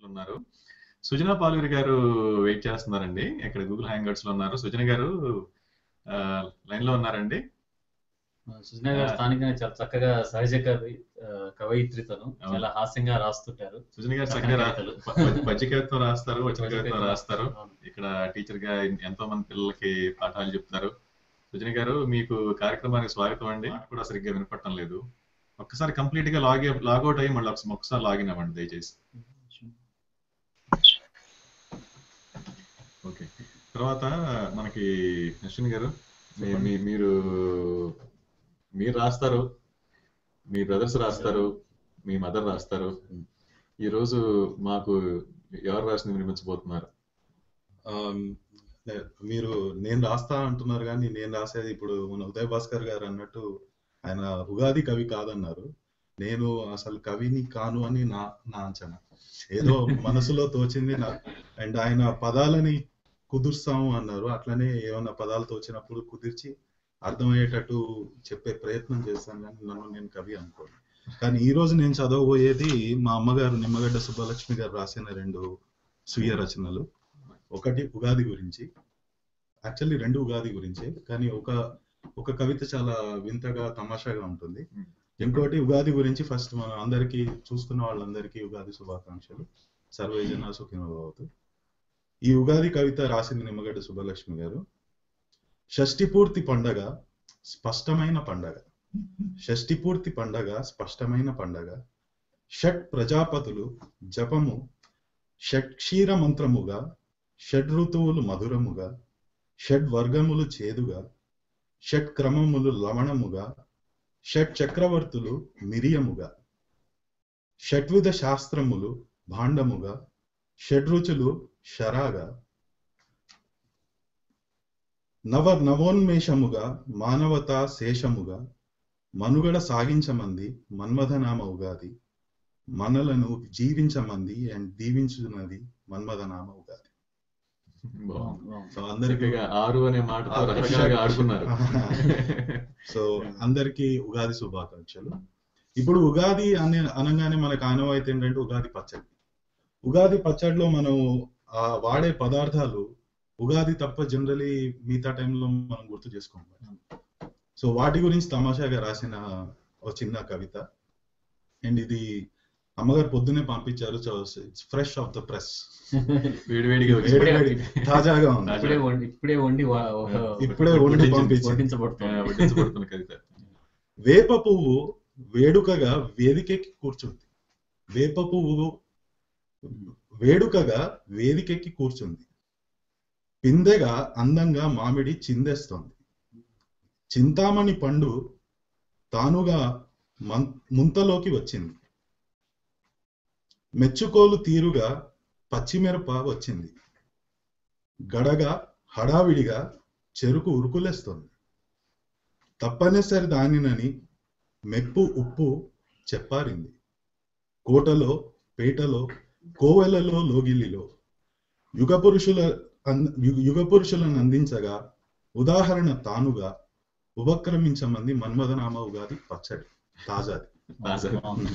ఉన్నారు సుజనా పాలూరి గారు వెయిట్ చేస్తున్నారండి ఇక్కడ గూగుల్ హ్యాంగర్స్ లో ఉన్నారు సుజన గారు లైన్ లో ఉన్నారండి సుజనా గారు స్థానికంగా చాలా చక్కగా సహజ కవి ఆ, కవయిత్రితను అవును. చాలా హాస్యంగా రాస్తుంటారు సుజన గారు చక్కగా రా- కవితలు. ప- పద్య కవిత్వం రాస్తారు వచన కవిత్వం కవితలు రాస్తారు అవును. ఇక్కడ టీచర్ గా ఎంతో మంది పిల్లలకి పాఠాలు చెప్తారు సుజన గారు మీకు కార్యక్రమానికి స్వాగతం అండి మాట కూడా సరిగ్గా వినపడటం లేదు ఒక్కసారి కంప్లీట్ గా లాగ్ లాగౌట్ అయ్యి మళ్ళీ ఒకసారి ఒక్కసారి లాగిన్ అవ్వండి దయచేసి ఓకే తర్వాత మనకి అశ్విన్ గారు మీ- మీ- మీరు మీరు రాస్తారు మీ బ్రదర్స్ రాస్తారు మీ మదర్ రాస్తారు ఈ రోజు మాకు ఎవరు రాసింది వినిపించబోతున్నారు ఆమ్, నే- మీరు నేను రాస్తా అంటున్నారు కానీ నేను రాసేది ఇప్పుడు మన ఉదయ్ భాస్కర్ గారు అన్నట్టు ఆయన ఉగాది కవి కాదన్నారు నేను అసలు కవిని కాను అని నా నా అంచనా ఏదో మనసులో తోచింది నా అండ్ ఆయన పదాలని కుదుర్స్తాము అన్నారు అట్లనే ఏమైనా పదాలు తోచినప్పుడు కుదిర్చి అర్థమయ్యేటట్టు చెప్పే ప్రయత్నం చేస్తాను కానీ నన్ను నేను కవి అనుకోను కానీ ఈ రోజు నేను చదవబోయేది మా అమ్మగారు నిమ్మగడ్డ సుబ్బలక్ష్మి గారు రాసిన రెండు స్వీయ రచనలు ఒకటి ఉగాది గురించి యాక్చువల్లీ రెండు ఉగాది గురించే కానీ ఒక ఒక కవిత చాలా వింతగా తమాషాగా ఉంటుంది ఇంకోటి ఉగాది గురించి ఫస్ట్ మన అందరికీ చూస్తున్న వాళ్ళందరికీ ఉగాది శుభాకాంక్షలు సర్వే జన సుఖినో భవతు ఈ ఉగాది కవిత రాసింది నిమ్మగడ్డ సుబ్బలక్ష్మి గారు షష్ఠి పూర్తి పండగ స్పష్టమైన పండగ షష్ఠి పూర్తి పండగ స్పష్టమైన పండగ షట్ ప్రజాపతులు జపము షట్క్షీర మంత్రముగా షడ్ ఋతువులు మధురముగా షడ్ వర్గములు చేదుగా షట్ క్రమములు లవణముగా షట్ చక్రవర్తులు మిరియముగా షట్విధ శాస్త్రములు భాండముగా షడ్రుచులు శరాగా నవ నవోన్మేషముగా మానవతా శేషముగా మనుగడ సాగించమంది మన్మథనామ ఉగాది మనలను జీవించమంది అండ్ దీవించున్నది మన్మథనామ ఉగాది బాగుంది. బాగుంది. సో అందరికీ చక్కగా ఆరు అనే మాటతో ఆరు. రకరకాలుగా ఆడుకున్నారు సో అందరికీ ఉగాది శుభాకాంక్షలు ఇప్పుడు ఉగాది అనే అనగానే మనకు ఆనవాయితీ ఏంటంటే ఉగాది పచ్చడి ఉగాది పచ్చడిలో మనం ఆ వాడే పదార్థాలు ఉగాది తప్ప జనరలీ మిగతా టైంలో మనం గుర్తు చేసుకోం సో వాటి గురించి తమాషాగా రాసిన ఒక చిన్న కవిత అండ్ ఇది అమ్మగారు పొద్దునే పంపించారు ఫ్రెష్ ఆఫ్ ద ప్రెస్ వేడివేడిగా వచ్చి వేడి వేడి తాజాగా ఉంది ఇప్పుడే వండి ఇప్పుడే వండి వా- ఒక ఇప్పుడే వండి వడ్డించింది. పంపించింది ఆ, వడ్డించబడుతుంది వడ్డించబడుతున్న కవిత వేప పువ్వు వేడుకగా వేదికెక్కి కూర్చుంది వేప పువ్వు వేడుకగా వేదికెక్కి కూర్చుంది పిందెగా అందంగా మామిడి చిందేస్తోంది చింతామణి పండు తానుగా మం- ముంతలోకి వచ్చింది మెచ్చుకోలు తీరుగా పచ్చిమిరప వచ్చింది గడగా హడావిడిగా చెరుకు ఉరుకులేస్తోంది తప్పనిసరి దానినని మెప్పు ఉప్పు చెప్పారింది కోటలో పేటలో కోవెలలో లోగిలిలో యుగ పురుషుల అన్- యు- యుగ పురుషులను అందించగా ఉదాహరణ తానుగా ఉపక్రమించమంది మన్మథనామ ఉగాది పచ్చడి తాజాది తాజా. బాగుంది.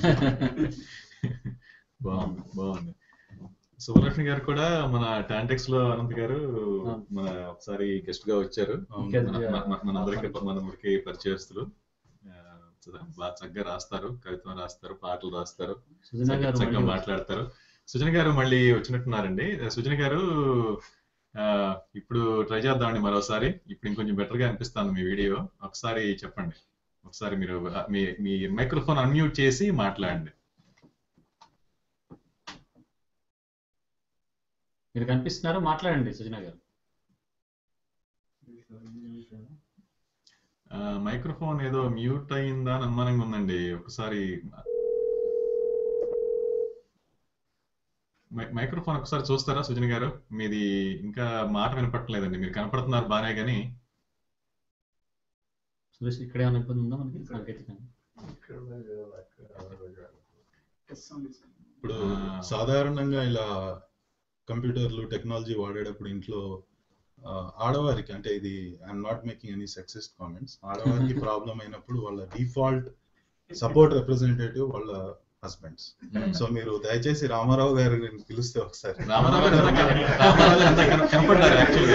బాగుంది బాగుంది సుబ్బలక్ష్మి గారు కూడా మన టాంటెక్స్ లో అనంత్ గారు మన ఒకసారి గెస్ట్ గా వచ్చారు అవును. మన- మన- మన- మనందరికి మనందరికి పరిచయస్తులు ఆ, బాగా చక్కగా రాస్తారు కవిత్వం రాస్తారు పాటలు రాస్తారు సుజనా గారు చక్కగా మళ్ళీ మాట్లాడతారు సుజన గారు మళ్ళీ వచ్చినట్టున్నారండి సుజన గారు ఆ, ఇప్పుడు ట్రై చేద్దామండి మరోసారి ఇప్పుడు ఇంకొంచెం బెటర్ గా అనిపిస్తుంది మీ వీడియో ఒకసారి చెప్పండి ఒకసారి మీరు ఆ, మీ మీ మైక్రోఫోన్ అన్మ్యూట్ చేసి మాట్లాడండి మీరు కనిపిస్తున్నారు మాట్లాడండి సుజనా గారు ఆ, మైక్రోఫోన్ ఏదో మ్యూట్ అయిందా అని అనుమానంగా ఉందండి ఒకసారి మై- మైక్రోఫోన్ ఒకసారి చూస్తారా సుజన గారు మీది ఇంకా మాట వినపట్టలేదండి మీరు కనపడుతున్నారు బానే కానీ సురేష్ ఇక్కడ ఏమైనా ఇబ్బంది ఉందా మనకి సాంకేతికంగా ఇప్పుడు ఆ. సాధారణంగా ఇలా కంప్యూటర్లు టెక్నాలజీ వాడేటప్పుడు ఇంట్లో ఆ, ఆడవారికి అంటే ఇది I'm not making any sexist comments ఆడవారికి ప్రాబ్లం అయినప్పుడు వాళ్ళ డిఫాల్ట్ సపోర్ట్ రిప్రజెంటేటివ్ వాళ్ళ హస్బెండ్స్ సో మీరు దయచేసి రామారావు గారిని పిలిస్తే ఒకసారి రామారావు గారు ఇందాక- రామారావు గారు ఇందాక కన- కనపడ్డారు యాక్చువల్గా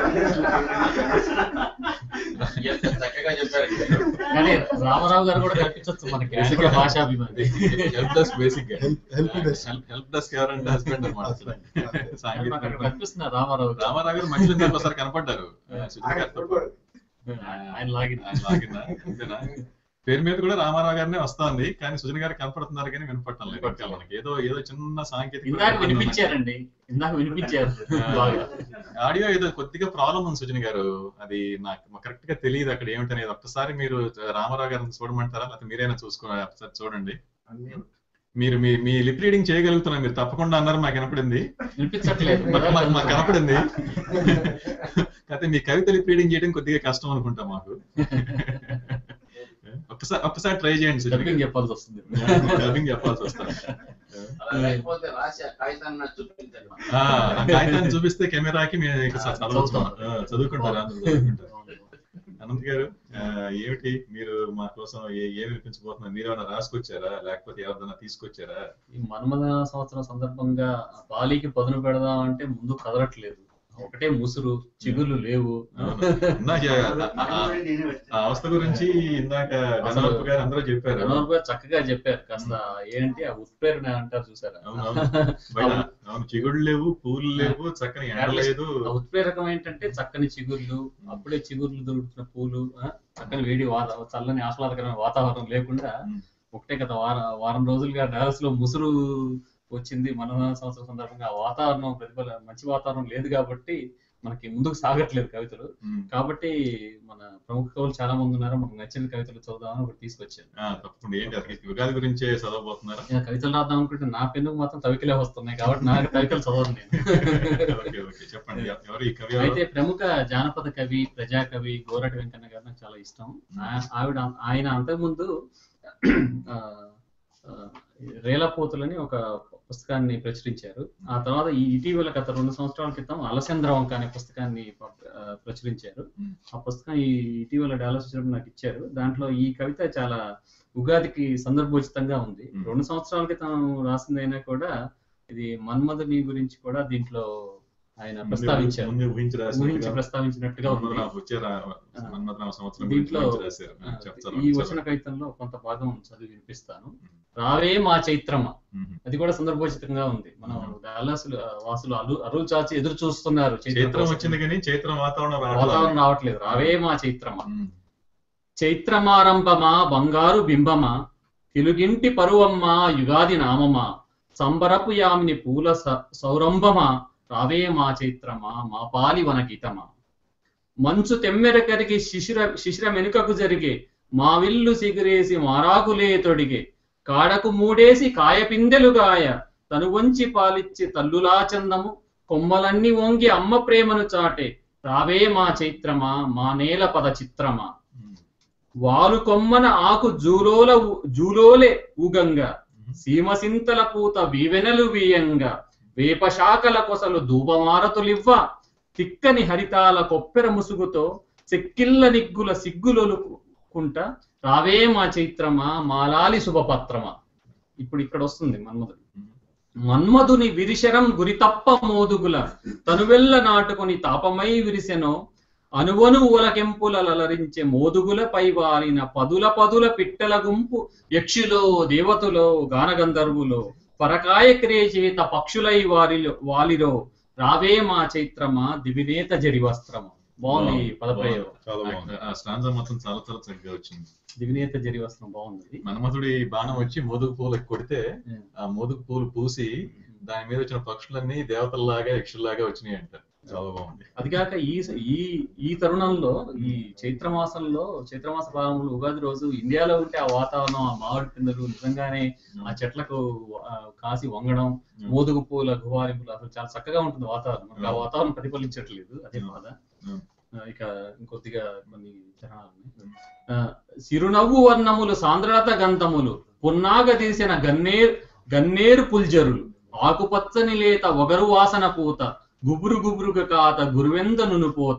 చక్కగా చెప్పారు కానీ రామారావు గారు కూడా కల్పించవచ్చు మనకి ఆయన కూడా భాషాభిమాని హెల్ప్ డెస్క్ బేసిక్ గా help help desk help desk ఎవరంటే హస్బెండ్ అనమాట అక్కడ సాంకేతిక కనిపిస్తున్నారు రామారావు గారు. రామారావు గారు మనుషులు ఇందాక ఒకసారి కనపడ్డారు సుజిత్ గారితో పాటు. ఆయన లాగిన ఆయన లాగిందా? అంతేనా? పేరు మీద కూడా రామారావు గారినే వస్తుంది కానీ సుజన్ గారు కనపడుతున్నారు కానీ వినపడటం లేదు ఇంకా మనకి ఏదో ఏదో చిన్న సాంకేతిక ఇందాక వినిపించారండి ఇందాక వినిపించారు బాగా ఆడియో ఏదో కొద్దిగా ప్రాబ్లం ఉంది సుజన్ గారు అది నాకు కరెక్ట్ గా తెలియదు అక్కడ ఏమిటనేది ఒక్కసారి మీరు రామారావు గారిని చూడమంటారా లేకపోతే మీరైనా చూసుకో ఒకసారి చూడండి మీరు మీ మీ లిప్ రీడింగ్ చేయగలుగుతున్నారు మీరు తప్పకుండా అన్నారు మాకు వినపడింది వినిపించట్లేదు మాకు మాకు మాకు కనపడింది కాకపోతే మీ కవిత లిప్ రీడింగ్ చేయడం కొద్దిగా కష్టం అనుకుంటా మాకు ఒక్కసారి ఒక్కసారి ట్రై చేయండి సుజన్ డబ్బింగ్ చెప్పాల్సి వస్తుంది డబ్బింగ్ చెప్పాల్సి వస్తుంది అలా లేకపోతే రాసి ఆ కాగితాన్ని నాకు చూపించండి ఆ, ఆ కాగితాన్ని చూపిస్తే కెమెరాకి మేము ఇక చదవచ్చు ఆ, చదువుకుంటారు అందరూ చదువుకుంటారు అనంత్ గారు ఆ, ఏమిటి మీరు మా కోసం ఏ- ఏమి వినిపించబోతున్నారు మీరు ఏమైనా రాసుకొచ్చారా లేకపోతే ఎవరిదైనా తీసుకొచ్చారా ఈ మన్మథ సంవత్సరం సందర్భంగా బాలీకి పదును పెడదాం అంటే ముందు కదలట్లేదు ఒకటే ముసురు చిగులు లేవు అవును. ఇందాక ఆ- ఆ- ఆ అవస్థ గురించి ఇందాక గణవరపు గారు అందరూ చెప్పారు గణవర్ గారు చక్కగా చెప్పారు కాస్త ఏంటి ఆ ఉత్ప్రేరణ అంటారు చూసారా అవును అవును బయట అవును చిగుళ్ళు లేవు పూలు లేవు చక్కని ఎండ లేదు ఆ ఉత్ప్రేరకం ఏంటంటే చక్కని చిగుర్లు అప్పుడే చిగుర్లు దొరుకుతున్న పూలు ఆ, చక్కని వేడి వాత చల్లని ఆహ్లాదకరమైన వాతావరణం లేకుండా ఉమ్. ఒకటే గత వారం వారం రోజులుగా డాలస్ లో ముసురు వచ్చింది మన సంవత్సరం సందర్భంగా ఆ వాతావరణం ప్రతిఫల మంచి వాతావరణం లేదు కాబట్టి మనకి ముందుకు సాగట్లేదు కవితలు ఉమ్. కాబట్టి మన ప్రముఖ కవులు చాలా మంది ఉన్నారు మనకు నచ్చిన కవితలు చదువుదామని ఒకటి తీసుకొచ్చాను ఆ, తప్పకుండా ఏంటి అసలు ఉగాది గురించే చదవబోతున్నారా నేను కవితలు రాద్దాం అనుకుంటే నా పెన్నుకు మాత్రం తవికలే వస్తున్నాయి కాబట్టి నాకు కవితలు చదవను నేను ఓకే ఓకే చెప్పండి ఎవరు ఈ కవి ఎవరు? అయితే ప్రముఖ జానపద కవి ప్రజా కవి గోరటి వెంకన్న గారు నాకు చాలా ఇష్టం ఆ- ఆవిడ ఆయన అంతకుముందు ఆ, ఆ, రేలపోతులని ఒక పుస్తకాన్ని ప్రచురించారు ఆ తర్వాత ఈ ఇటీవల గత రెండు సంవత్సరాల క్రితం అలసంద్రవంక అనే పుస్తకాన్ని పబ్- ఆ, ప్రచురించారు మ్మ్. ఆ పుస్తకం ఈ ఇటీవల డాలస్ వచ్చినప్పుడు నాకు ఇచ్చారు దాంట్లో ఈ కవిత చాలా ఉగాదికి సందర్భోచితంగా ఉంది మ్మ్. రెండు సంవత్సరాల క్రితం రాసిందైనా కూడా ఇది మన్మధుని గురించి కూడా దీంట్లో ఆయన ముందే- ప్రస్తావించారు ముందే ఊహించి ఊహించి రాసినట్టుగా ప్రస్తావించినట్టుగా ఉంది మన్మథరావు వచ్చే రా- మన్మథరావు సంవత్సరం దీంట్లో గురించి ఊహించి రాశారు ఆ, చెప్తాను ఈ వచన కవితంలో కొంత భాగం చదివి వినిపిస్తాను రావే మా చైత్రమ అది కూడా సందర్భోచితంగా ఉంది మనం డాలస్ వాసులు అరు అరులు చాచి ఎదురు చూస్తున్నారు చైత్రం చైత్రం కోసం. వచ్చింది కానీ చైత్రం వాతావరణం రావట్లేదు. వాతావరణం రావట్లేదు రావే మా చైత్రమ ఉమ్. చైత్రమారంభమా బంగారు బింబమా తెలుగింటి పరువమ్మ యుగాది నామమా సంబరపు యామిని పూల స- సౌరంభమా రావే మా చైత్రమా మా పాలి వన గీతమా మంచు తెమ్మెర కరిగి శిశిర శిశిర వెనుకకు జరిగే మా విల్లు సిగిరేసి మారాకులే తొడిగే కాడకు మూడేసి కాయపిందెలు గాయ తను వంచి పాలిచ్చి తల్లులా చందము కొమ్మలన్నీ వంగి అమ్మ ప్రేమను చాటే రావే మా చైత్రమా మా నేల పద చిత్రమా ఉమ్. వాలు కొమ్మన ఆకు జూలోల ఊ- జూలోలే ఊగంగా సీమసింతల పూత వీవెనలు వీయంగా వేప శాఖల కొసలు ధూపమారతులివ్వ తిక్కని హరితాల కొప్పెర ముసుగుతో చెక్కిళ్ళ నిగ్గుల సిగ్గులొలుకుంట రావే మా చైత్రమా మాలాలి శుభపత్రమా ఇప్పుడు ఇక్కడ వస్తుంది మన్మధుడు మన్మధుని విరిశరం గురితప్ప మోదుగుల తనువెల్ల నాటుకొని తాపమై విరిసెనో అనువను ఊలకెంపుల లలరించే మోదుగుల పైవారిన పదుల పదుల పిట్టల గుంపు యక్షులో దేవతలో గానగంధర్వులో పరకాయ క్రియేచేత పక్షులై వారిలో వాలిలో రావే మా చైత్రమా దివినేత జరి వస్త్రమా బాగుంది ఈ పదప్రయోగం చాలా బాగుంది ఆ స్టాంజా మొత్తం చాలా చాలా చక్కగా వచ్చింది దివినేత జరి వస్త్రం బాగుంది మన్మథుడి బాణం వచ్చి మోదుగు పూలు కొడితే ఉమ్. ఆ మోదుగు పూలు పూసి దాని మీద వచ్చిన పక్షులన్నీ దేవతల్లాగా యక్షుల్లాగా వచ్చినాయి అంట చాలా బాగుంది అది కాక ఈ ఈ ఈ తరుణంలో ఈ చైత్ర మాసంలో చైత్రమాస ప్రారంభంలో ఉగాది రోజు ఇండియాలో ఉంటే ఆ వాతావరణం ఆ మామిడి పిందెలు నిజంగానే ఆ చెట్లకు ఆ, కాసి వంగడం మోదుగు పూల గువారింపులు అసలు చాలా చక్కగా ఉంటుంది వాతావరణం మనకు ఆ వాతావరణం ప్రతిఫలించట్లేదు అదే బాధ ఉమ్. ఆ, ఇక ఇంకొద్దిగా కొన్ని చరణాలు ఉన్నాయి. ఆ, సిరునవ్వు వర్ణములు సాంద్రత గంధములు పున్నాగ తీసిన గన్నేరు గన్నేరు పుల్జరులు ఆకుపచ్చని లేత ఒగరు వాసన పూత గుబురు గుబురుగ కాత గురువెంద నునుపోత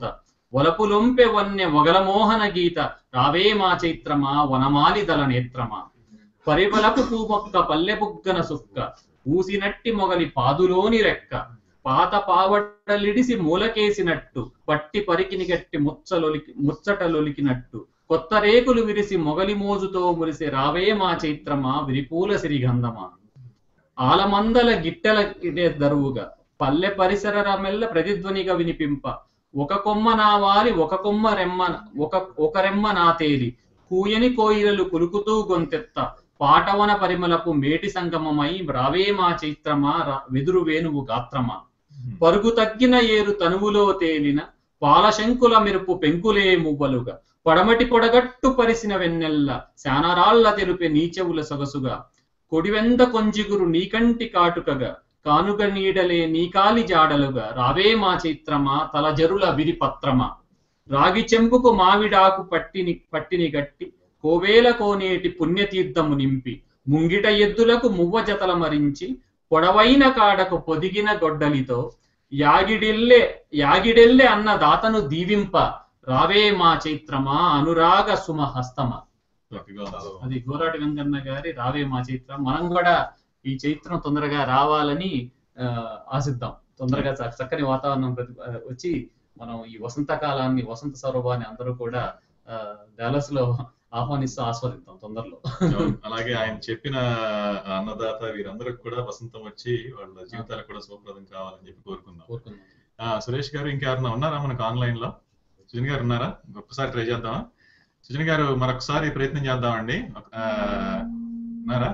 వలపులొంపె వన్య వగలమోహన గీత రావే మా చైత్రమా వనమాలి దళ నేత్రమా పరిమళపు పూమొక్క పల్లె బుగ్గన సుక్క ఊసినట్టి మొగలి పాదులోని రెక్క పాత పావడలిడిసి మూలకేసినట్టు పట్టి పరికిని గట్టి ముచ్చలొలికి ముచ్చటలొలికినట్టు కొత్త రేకులు విరిసి మొగలి మోజుతో మురిసి రావే మా చైత్రమా విరిపూల సిరిగంధమా ఆలమందల గిట్టెల ఇదే దరువుగా పల్లె పరిసర రమెల్ల ప్రతిధ్వనిగా వినిపింప ఒక కొమ్మ నా వాలి ఒక కొమ్మ రెమ్మ ఒక ఒక రెమ్మ నా తేలి కూయని కోయిలలు కులుకుతూ గొంతెత్త పాటవన పరిమళపు మేటి సంగమమై రావే మా చైత్రమా రా- వెదురు వేణువు గాత్రమా పరుగు తగ్గిన ఏరు తనువులో తేలిన పాలశంకుల మెరుపు పెంకులే మువ్వలుగా పడమటి పొడగట్టు పరిసిన వెన్నెల్ల శానరాళ్ల తెరుపే నీచెవుల సొగసుగా కొడివెంద కొంజిగురు నీకంటి కాటుకగా కానుక నీడలే నీకాలి జాడలుగా రావే మా చైత్రమా తలజరుల విరిపత్రమా రాగి చెంపుకు మావిడాకు పట్టిని పట్టిని గట్టి కోవేల కోనేటి పుణ్యతీర్థము నింపి ముంగిట ఎద్దులకు మువ్వ జతల మరించి పొడవైన కాడకు పొదిగిన గొడ్డలితో యాగిడెల్లే యాగిడెల్లే అన్న దాతను దీవింప రావే మా చైత్రమా అనురాగ సుమ హస్తమా చక్కగా ఉంది. అది గోరాటి వెంకన్న గారి రావే మా చైత్రం మనం కూడా ఈ చైత్రం తొందరగా రావాలని ఆ, ఆశిద్దాం తొందరగా చ- చక్కని వాతావరణం ప్రతి- ఆ, వచ్చి మనం ఈ వసంత కాలాన్ని వసంత సౌరభాన్ని అందరూ కూడా డాలస్ లో ఆహ్వానిస్తూ ఆస్వాదిద్దాం తొందరలో అవును. అలాగే ఆయన చెప్పిన ఆ అన్నదాత వీరందరికి కూడా వసంతం వచ్చి వాళ్ళ జీవితాలకు కూడా శుభప్రదం కావాలని చెప్పి కోరుకుందాం కోరుకుందాం ఆ, సురేష్ గారు ఇంకెవరన్నా ఉన్నారా మనకు ఆన్లైన్ లో సుజన్ గారు ఉన్నారా ఒక్కసారి ట్రై చేద్దామా సుజన్ గారు మరొకసారి ప్రయత్నం చేద్దామండి ఒక- ఆ, ఉన్నారా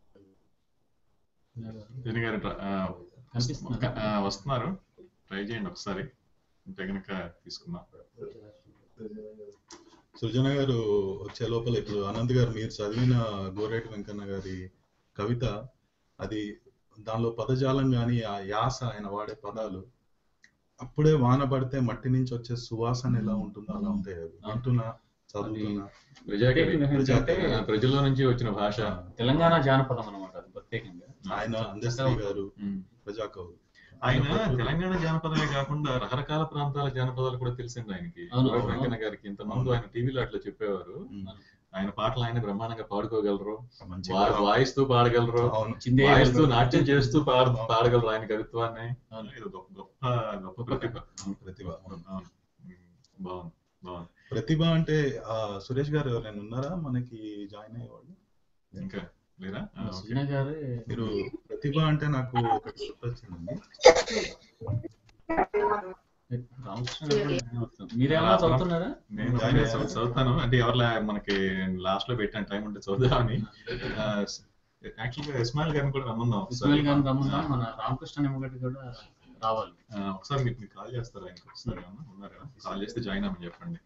సుజన్ గారు ఆ, కనిపిస్తున్నారా? ఆ, వస్తున్నారు ట్రై చేయండి ఒకసారి ఉంటే కనుక తీసుకుందాం సృజన గారు వచ్చే లోపల ఇప్పుడు అనంత్ గారు మీరు చదివిన గోరేటి వెంకన్న గారి కవిత అది దానిలో పదజాలం కానీ ఆ యాస ఆయన వాడే పదాలు అప్పుడే వాన పడితే మట్టి నుంచి వచ్చే సువాసన ఎలా ఉంటుందో అలా ఉంటాయి అవి వింటున్నా చదువుతున్నా ప్రజాకవి ఏంటంటే ఆ, ప్రజల్లో నుంచి వచ్చిన భాష తెలంగాణ జానపదం అనమాట అది ప్రత్యేకంగా ఆయన అందశ్రీ గారు ఉమ్. ప్రజాకవులు ఆయన తెలంగాణ జానపదమే కాకుండా రకరకాల ప్రాంతాల జానపదాలు కూడా తెలిసింది ఆయనకి అవును. గోరటి వెంకన్న గారికి ఇంతమంది ఆయన టీవీలో అట్లా చెప్పేవారు ఉమ్. ఆయన పాటలు ఆయన బ్రహ్మాండంగా పాడుకోగలరు మంచి వా- వాయిస్తూ పాడగలరు అవును చిందే వాయిస్తూ నాట్యం చేస్తూ పాడు పాడగలరు ఆయన కవిత్వాన్ని అవును. ఇది గొప్ప గొప్ప గొప్ప ప్రతిభ ప్రతిభ అవును. ఉమ్. బాగుంది బాగుంది ప్రతిభ అంటే ఆ సురేష్ గారు ఎవరైనా ఉన్నారా మనకి జాయిన్ అయ్యేవాళ్ళు ఇంకా లేరా ఆ, ఓకే. సుజన గారే మీరు ప్రతిభ అంటే నాకు ఒకటి గుర్తొచ్చిందండి రామకృష్ణ గారు మీరేమన్నా చదువుతున్నారా నేను ఒకటే చదువు- చదువుతాను అంటే ఎవరిలా మనకి లాస్ట్ లో పెట్టాను టైం ఉంటే చదువుదామని యాక్చువల్ గా ఇస్మాయిల్ గారిని కూడా రమ్మందాం ఒకసారి. ఇస్మాయిల్ గారిని రమ్మందాం మన రామకృష్ణ నిమ్మగడ్డి కూడా రావాలి ఆ, ఒకసారి మీరు మీరు కాల్ చేస్తారా ఆయనకి ఒకసారి ఏమన్నా ఉన్నారా కాల్ చేస్తే జాయిన్ అవ్వమని చెప్పండి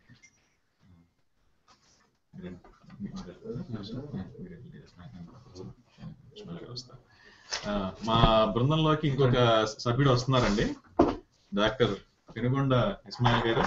మీరేం- మీరే- మీరే- ఇస్మాయిల్ గారు వస్తారు. ఆ, మా బృందంలోకి ఇంకొక సభ్యుడు వస్తున్నారండి డాక్టర్ పెనుగొండ ఇస్మాయిల్ గారు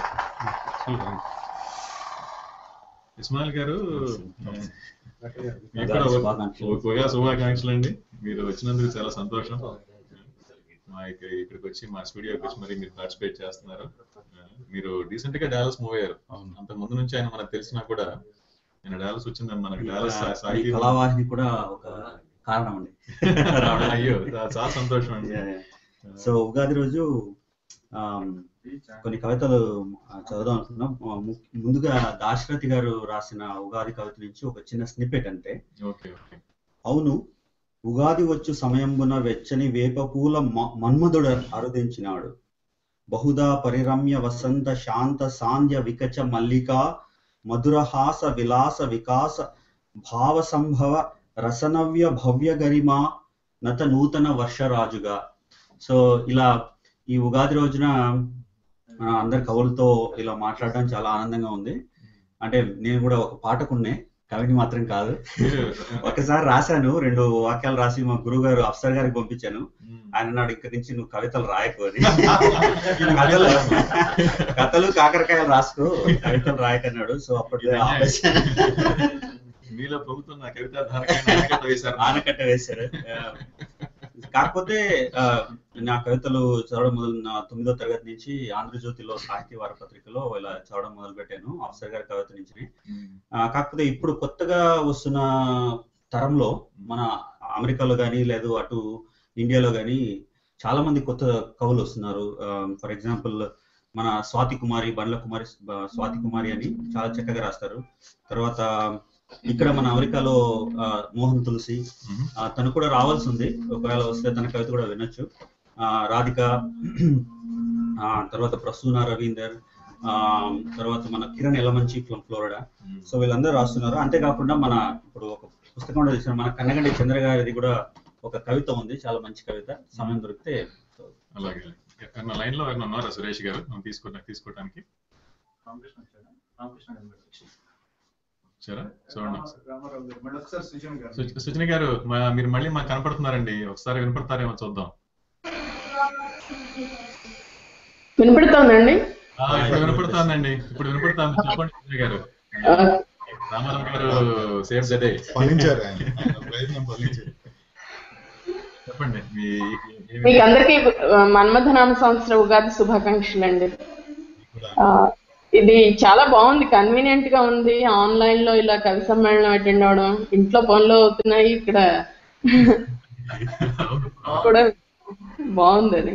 ఇస్మాయిల్ గారు మీకు కూడా ఒక- ఒక ఉగాది శుభాకాంక్షలు అండి మీరు వచ్చినందుకు చాలా సంతోషం మా ఇక్కడ ఇక్కడికి వచ్చి మా స్టూడియోకి వచ్చి మరి మీరు పార్టిసిపేట్ చేస్తున్నారు ఆ, మీరు డీసెంట్ గా డాలస్ మూవ్ అయ్యారు అవును అంత ముందు నుంచి ఆయన మనకు తెలిసినా కూడా ఆయన డాలస్ వచ్చిందని మనకి డాలస్ ఈ సాహితీ కళావాహిని కూడా ఒక కారణం అండి అయ్యో చా- చాలా సంతోషం అండి సో ఉగాది రోజు ఆమ్, కొన్ని కవితలు ఆ, చదువుదాం అనుకున్నాం ఆ, ము- ముందుగా దాశరథి గారు రాసిన ఉగాది కవిత నుంచి ఒక చిన్న స్నిప్పెట్ అంటే ఓకే ఓకే అవును ఉగాది వచ్చు సమయంబున వెచ్చని వేప పూల మ- మన్మధుడు అరుదించినాడు బహుదా పరిరమ్య వసంత శాంత సాంధ్య వికచ మల్లిక మధురహాస విలాస వికాస భావ సంభవ రసనవ్య భవ్య గరిమా నత నూతన వర్షరాజుగా సో ఇలా ఈ ఉగాది రోజున మన అందరి కవులతో ఇలా మాట్లాడడం చాలా ఆనందంగా ఉంది అంటే నేను కూడా ఒక పాటకున్నే కవిని మాత్రం కాదు మీరు ఒకసారి రాశాను రెండు వాక్యాలు రాసి మా గురువు గారు అఫ్సర్ గారికి పంపించాను మ్మ్. ఆయన అన్నాడు ఇక్కడి నుంచి నువ్వు కవితలు రాయకు అని కథలు కథలు కాకరకాయలు రాసుకో కవితలు రాయకన్నాడు సో అప్పట్లో ఇది అన్యాయం. ఆపేశాను. మీలో పొగుతున్న కవిత ధారకాన్ని ఆనకట్ట వేశారు ఆనకట్ట వేశారు ఆ, కాకపోతే ఆ, నా కవితలు చదవడం మొదలు నా తొమ్మిదో తరగతి నుంచి ఆంధ్రజ్యోతిలో సాహిత్య వారపత్రికలో ఇలా చదవడం మొదలు పెట్టాను అఫ్సర్ గారి కవిత నుంచి మ్మ్. ఆ, కాకపోతే ఇప్పుడు కొత్తగా వస్తున్న తరంలో మన అమెరికాలో కానీ లేదు అటు ఇండియాలో కానీ చాలా మంది కొత్త కవులు వస్తున్నారు ఫర్ ఎగ్జాంపుల్ మన స్వాతి కుమారి బండ్ల కుమారి బ- స్వాతి కుమారి అని చాలా చక్కగా రాస్తారు తర్వాత ఇక్కడ మన అమెరికాలో ఆ, మోహన్ తులసి మ్మ్. ఆ, తను కూడా రావాల్సి ఉంది ఒకవేళ వస్తే తన కవిత కూడా వినొచ్చు ఆ, రాధిక ఆ, తర్వాత ప్రసూన రవీందర్ ఆ, తర్వాత మన Kiran Elamanchi from Florida hmm. So వీళ్ళందరూ రాస్తున్నారు అంతేకాకుండా మన ఇప్పుడు ఒక పుస్తకం కూడా తెచ్చిన మన కన్నగండి చంద్ర గారిది కూడా ఒక కవిత ఉంది చాలా మంచి కవిత సమయం దొరికితే అలాగే ఎవరన్నా లైన్ లో ఎవరైనా ఉన్నారా సురేష్ గారు మనం తీసుకో తీసుకోవడానికి రామకృష్ణ వచ్చాడా? రామకృష్ణ నెంబర్ వచ్చింది. వచ్చారా చూడండి ఒకసారి. రామారావు గారు మళ్ళీ ఒకసారి సుజన్ గారు సు- సుజన గారు మా- మీరు మళ్ళీ మాకు కనపడుతున్నారండి ఒకసారి వినపడతారేమో చూద్దాం వినపడుతోందండి ఆ, ఇప్పుడు వినపడుతుందండి ఇప్పుడు వినపడుతుంది చెప్పండి సుజన గారు రామారావు గారు సేవ్ ద డే ఫలించారు ఆయన ఆయన ప్రయత్నం ఫలించారు చెప్పండి మీ ఏమి- మీకు అందరికీ ఆ, మన్మథనామ సంవత్సర ఉగాది శుభాకాంక్షలు అండి కూడా ఇది చాలా బాగుంది కన్వీనియంట్ గా ఉంది ఆన్లైన్ లో ఇలా కవి సమ్మేళనం అటెండ్ అవడం ఇంట్లో పనులు అవుతున్నాయి ఇక్కడ కూడా బాగుంది అది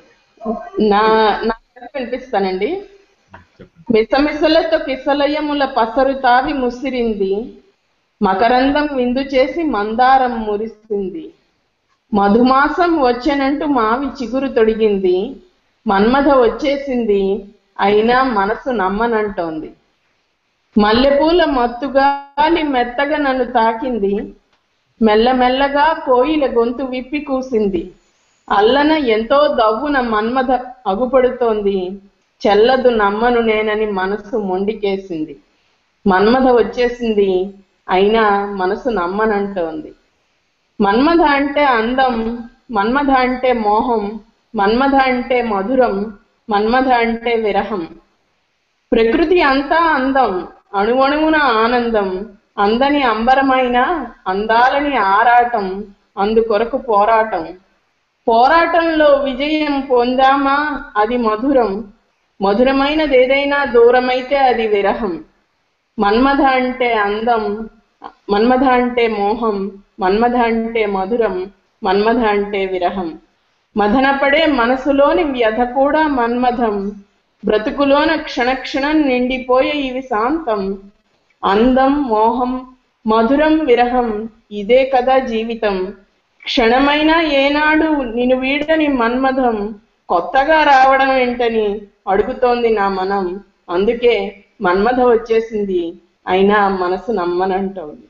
నా నా కవిత వినిపిస్తానండి చెప్పండి మిసమిసలతో కిసలయముల పసరు తావి ముసిరింది మకరందం విందు చేసి మందారం మురిసింది మధుమాసం వచ్చెనంటూ మావి చిగురు తొడిగింది మన్మథ వచ్చేసింది అయినా మనసు నమ్మనంటోంది మల్లెపూల మత్తుగాలి మెత్తగా నన్ను తాకింది మెల్లమెల్లగా కోయిల గొంతు విప్పి కూసింది అల్లన ఎంతో దవ్వున మన్మథ అగుపడుతోంది చెల్లదు నమ్మను నేనని మనసు మొండికేసింది మన్మథ వచ్చేసింది అయినా మనసు నమ్మనంటోంది మన్మథ అంటే అందం మన్మథ అంటే మోహం మన్మథ అంటే మధురం మన్మథ అంటే విరహం ప్రకృతి అంతా అందం అణువణువున ఆనందం అందని అంబరమైన అందాలని ఆరాటం అందుకొరకు పోరాటం పోరాటంలో విజయం పొందామా అది మధురం మధురమైనది ఏదైనా దూరమైతే అది విరహం మన్మథ అంటే అందం మన్మథ అంటే మోహం మన్మథ అంటే మధురం మన్మథ అంటే విరహం మదనపడే మనసులోని వ్యధ కూడా మన్మథం బ్రతుకులోన క్షణక్షణం నిండిపోయే ఇవి శాంతం అందం మోహం మధురం విరహం ఇదే కదా జీవితం క్షణమైనా ఏనాడు నిన్ను వీడని మన్మథం కొత్తగా రావడం ఏంటని అడుగుతోంది నా మనం అందుకే మన్మథ వచ్చేసింది అయినా మనసు నమ్మనంటోంది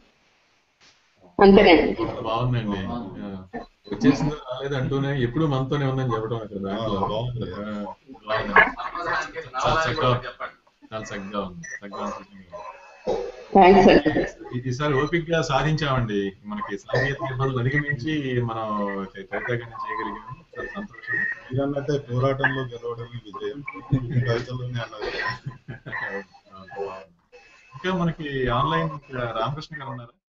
అంతేనండి బాగుందండి ఆ, వచ్చేసిందో రాలేదు అంటూనే ఎప్పుడు మనతోనే ఉందని చెప్పడం అక్కడ దాంట్లో ఆ, బాగుంది. ఆ, బాగుంది. సమాధానానికి చాలా రావాలని చక్కగా కూడా చెప్పండి చాలా చక్కగా ఉంది చక్కగా ఉంది. థ్యాంక్స్ అండి ఈ- ఈసారి ఓపిక గా సాధించామండి మనకి సాంకేతిక ఇబ్బందులు అధిగమించి మనం కవితగానే చేయగలిగాము చాలా సంతోషం మీరన్నట్టే పోరాటంలో గెలవడమే విజయం కవితలోనే అన్నారు ఇంకా మనకి ఆన్లైన్ రామకృష్ణ గారు ఉన్నారు